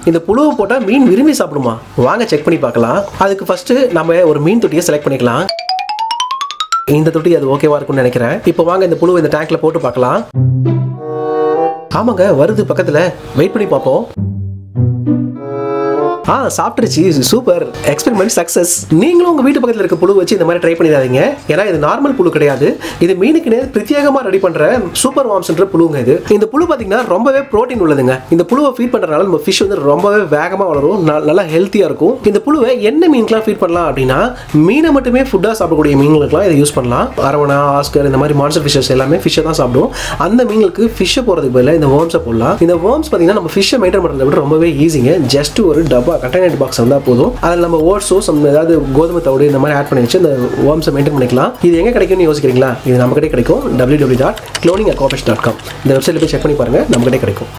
இந்த புழுவை போட்டால் மீன் விரும்பி சாப்பிடுமா வாங்க செக் பண்ணி பார்க்கலாம் அதுக்கு ஃபர்ஸ்ட் நம்ம ஒரு மீன் தொட்டியை செலக்ட் பண்ணிக்கலாம் இந்த தொட்டி அது ஓகேவா இருக்கும்னு நினைக்கிறேன் இப்போ வாங்க இந்த புழுவை இந்த டேங்க்ல போட்டு பார்க்கலாம் ஆமாங்க வருது பக்கத்துல வெயிட் பண்ணி பார்ப்போம் ஆ சாப்பிட்டுருச்சு சூப்பர் எக்ஸ்பெரிமெண்ட் சக்சஸ் நீங்களும் உங்க வீட்டு பக்கத்துல இருக்க புழு வச்சு இந்த மாதிரி ட்ரை பண்ணிடாதீங்க ஏன்னா இது நார்மல் புழு கிடையாது இது மீனுக்குன்னு பிரத்யேகமா ரெடி பண்ற சூப்பர் வாம்ஸ்ன்ற புழுங்க இது இந்த புழு பாத்தீங்கன்னா ரொம்பவே புரோட்டீன் உள்ளதுங்க இந்த புழுவை ஃபீட் பண்றதுனால நம்ம ஃபிஷ் வந்து ரொம்பவே வேகமா வளரும் ந- நல்லா ஹெல்த்தியா இருக்கும் இந்த புழுவை என்ன மீனுக்குலாம் ஃபீட் பண்ணலாம் அப்படின்னா மீனை மட்டுமே ஃபுட்டா சாப்பிடக்கூடிய மீன்களுக்குலாம் இதை யூஸ் பண்ணலாம் அரவணா ஆஸ்கர் இந்த மாதிரி மான்ஸ்டர் ஃபிஷஸ் எல்லாமே ஃபிஷ்ஷை தான் சாப்பிடும் அந்த மீன்களுக்கு ஃபிஷ்ஷை போறதுக்கு பதிலாக இந்த வேர்ம்ஸை போடலாம் இந்த வேர்ம்ஸ் பார்த்தீங்கன்னா நம்ம ஃபிஷ்ஷை மெயின்டைன் பண்ணுறத விட ரொம்பவே ஈஸிங்க ஜஸ்ட் ஒரு டப்பா கண்டெய்னர் பாக்ஸ் வந்தால் போதும் அதில் நம்ம ஓட்ஸோ சம் ஏதாவது கோதுமை தவிடு இந்த மாதிரி ஆட் பண்ணி வச்சு இந்த வேர்ம்ஸை மெயின்டைன் பண்ணிக்கலாம் இது எங்கே கிடைக்கும்னு யோசிக்கிறீங்களா இது நம்ம கிட்டே கிடைக்கும் www.cloningaccomplish.com டாட் காம் இந்த வெப்சைட்டில் போய் செக் பண்ணி பாருங்க நம்ம கிட்டே கிடைக்கும்